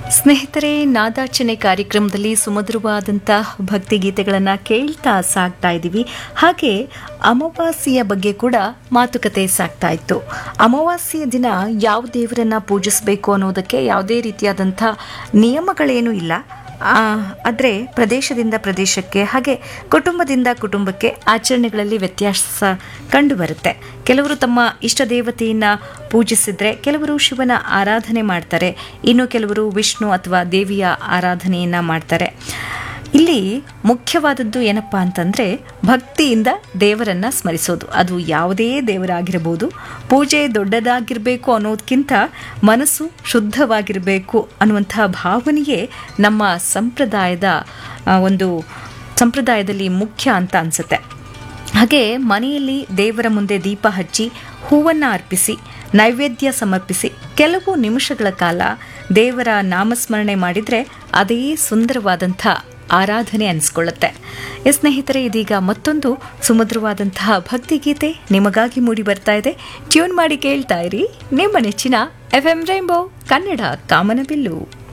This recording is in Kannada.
ಸ್ನೇಹಿತರೆ ನಾದಾರ್ಚನೆ ಕಾರ್ಯಕ್ರಮದಲ್ಲಿ ಸುಮಧುರವಾದಂಥ ಭಕ್ತಿಗೀತೆಗಳನ್ನು ಕೇಳ್ತಾ ಸಾಗ್ತಾ ಇದ್ದೀವಿ ಹಾಗೆ ಅಮಾವಾಸ್ಯೆಯ ಬಗ್ಗೆ ಕೂಡ ಮಾತುಕತೆ ಸಾಗ್ತಾ ಇತ್ತು ಅಮಾವಾಸ್ಯೆಯ ದಿನ ಯಾವ ದೇವರನ್ನ ಪೂಜಿಸಬೇಕು ಅನ್ನೋದಕ್ಕೆ ಯಾವುದೇ ರೀತಿಯಾದಂಥ ನಿಯಮಗಳೇನೂ ಇಲ್ಲ ಆದರೆ ಪ್ರದೇಶದಿಂದ ಪ್ರದೇಶಕ್ಕೆ ಹಾಗೆ ಕುಟುಂಬದಿಂದ ಕುಟುಂಬಕ್ಕೆ ಆಚರಣೆಗಳಲ್ಲಿ ವ್ಯತ್ಯಾಸ ಕಂಡುಬರುತ್ತೆ ಕೆಲವರು ತಮ್ಮ ಇಷ್ಟ ದೇವತೆಯನ್ನು ಪೂಜಿಸಿದ್ರೆ ಕೆಲವರು ಶಿವನ ಆರಾಧನೆ ಮಾಡ್ತಾರೆ ಇನ್ನು ಕೆಲವರು ವಿಷ್ಣು ಅಥವಾ ದೇವಿಯ ಆರಾಧನೆಯನ್ನು ಮಾಡ್ತಾರೆ ಇಲ್ಲಿ ಮುಖ್ಯವಾದದ್ದು ಏನಪ್ಪ ಅಂತಂದರೆ ಭಕ್ತಿಯಿಂದ ದೇವರನ್ನ ಸ್ಮರಿಸೋದು ಅದು ಯಾವುದೇ ದೇವರಾಗಿರಬಹುದು ಪೂಜೆ ದೊಡ್ಡದಾಗಿರಬೇಕು ಅನ್ನೋದಕ್ಕಿಂತ ಮನಸ್ಸು ಶುದ್ಧವಾಗಿರಬೇಕು ಅನ್ನುವಂತಹ ಭಾವನೆಯೇ ನಮ್ಮ ಸಂಪ್ರದಾಯದ ಆ, ಒಂದು ಸಂಪ್ರದಾಯದಲ್ಲಿ ಮುಖ್ಯ ಅಂತ ಅನಿಸುತ್ತೆ ಹಾಗೆ ಮನೆಯಲ್ಲಿ ದೇವರ ಮುಂದೆ ದೀಪ ಹಚ್ಚಿ ಹೂವನ್ನು ಅರ್ಪಿಸಿ ನೈವೇದ್ಯ ಸಮರ್ಪಿಸಿ ಕೆಲವು ನಿಮಿಷಗಳ ಕಾಲ ದೇವರ ನಾಮಸ್ಮರಣೆ ಮಾಡಿದರೆ ಅದೇ ಸುಂದರವಾದಂಥ ಆರಾಧನೆ ಅನಿಸ್ಕೊಳ್ಳುತ್ತೆ ಎಸ್ ಸ್ನೇಹಿತರೆ ಇದೀಗ ಮತ್ತೊಂದು ಸುಮಧುರವಾದಂತಹ ಭಕ್ತಿಗೀತೆ ನಿಮಗಾಗಿ ಮೂಡಿ ಬರ್ತಾ ಇದೆ ಟ್ಯೂನ್ ಮಾಡಿ ಕೇಳ್ತಾ ಇರಿ ನಿಮ್ಮ ನೆಚ್ಚಿನ ಎಫ್ ಎಂ ರೈಂಬೋ ಕನ್ನಡ ಕಾಮನಬಿಲ್ಲು